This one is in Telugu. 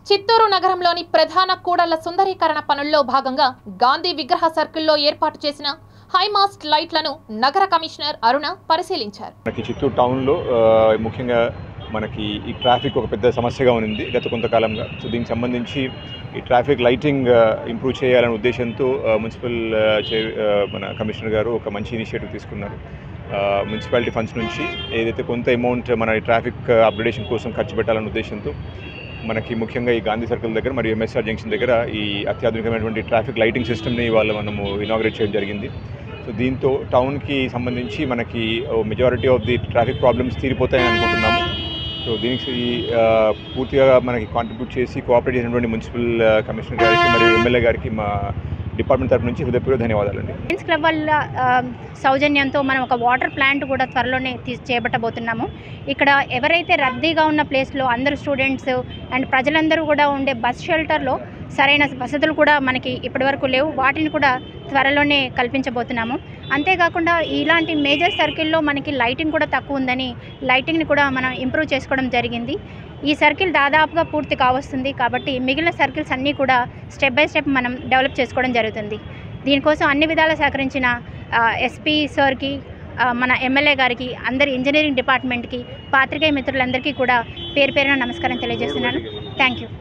చిత్తూరు నగరంలోని ప్రధాన కూడళ్ల సుందరీకరణ పనుల్లో భాగంగా గాంధీ విగ్రహ సర్కిల్లో ఏర్పాటు చేసిన హైమాస్ట్ లైట్లను నగర కమిషనర్ అరుణ పరిశీలించారు మనకి చిత్తూరు టౌన్లో ఆ, ముఖ్యంగా మనకి ఈ ట్రాఫిక్ ఒక పెద్ద సమస్యగా ఉంది గత కొంతకాలంగా సో దీనికి సంబంధించి ఈ ట్రాఫిక్ లైటింగ్ ఆ, ఇంప్రూవ్ చేయాలనే ఉద్దేశంతో ఆ, మున్సిపల్ ఆ, చైర్ ఆ, మన కమిషనర్ గారు ఒక మంచి ఇనిషియేటివ్ తీసుకున్నారు ఆ, మున్సిపాలిటీ ఫండ్స్ నుంచి ఏదైతే కొంత అమౌంట్ మన ఈ ట్రాఫిక్ అప్గ్రేడేషన్ కోసం ఖర్చు పెట్టాలనే ఉద్దేశంతో మనకి ముఖ్యంగా ఈ గాంధీ సర్కిల్ దగ్గర మరియు ఎంఎస్ఆర్ జంక్షన్ దగ్గర ఈ అత్యాధునికమైనటువంటి ట్రాఫిక్ లైటింగ్ సిస్టమ్ని ఇవాళ మనము ఇనాగ్రేట్ చేయడం జరిగింది సో దీంతో టౌన్కి సంబంధించి మనకి majority of the traffic problems తీరిపోతాయని అనుకుంటున్నాము సో దీనికి ఆ, పూర్తిగా మనకి కాంట్రిబ్యూట్ చేసి కోఆపరేట్ చేసినటువంటి మున్సిపల్ ఆ, కమిషనర్ గారికి మరియు ఎమ్మెల్యే గారికి మా డిపార్ట్మెంట్ తరపు నుంచి హృదయపూర్వక ధన్యవాదాలండి లయన్స్ క్లబ్ వల్ల ఆ, సౌజన్యంతో మనం ఒక వాటర్ ప్లాంట్ కూడా త్వరలోనే తీసి చేపట్టబోతున్నాము ఇక్కడ ఎవరైతే రద్దీగా ఉన్న ప్లేస్లో అందరు స్టూడెంట్స్ అండ్ ప్రజలందరూ కూడా ఉండే బస్ షెల్టర్లో సరైన వసతులు కూడా మనకి ఇప్పటివరకు లేవు వాటిని కూడా త్వరలోనే కల్పించబోతున్నాము అంతేకాకుండా ఇలాంటి మేజర్ సర్కిల్లో మనకి లైటింగ్ కూడా తక్కువ ఉందని లైటింగ్ని కూడా మనం ఇంప్రూవ్ చేసుకోవడం జరిగింది ఈ సర్కిల్ దాదాపుగా పూర్తి కావస్తుంది కాబట్టి మిగిలిన సర్కిల్స్ అన్నీ కూడా స్టెప్ బై స్టెప్ మనం డెవలప్ చేసుకోవడం జరుగుతుంది దీనికోసం అన్ని విధాలా సహకరించిన ఎస్పీ సార్కి ఆ, మన ఎమ్మెల్యే గారికి అందరి ఇంజనీరింగ్ డిపార్ట్మెంట్కి పాత్రికేయ మిత్రులందరికీ కూడా పేరు పేరున నమస్కారం తెలియజేస్తున్నాను థ్యాంక్ యూ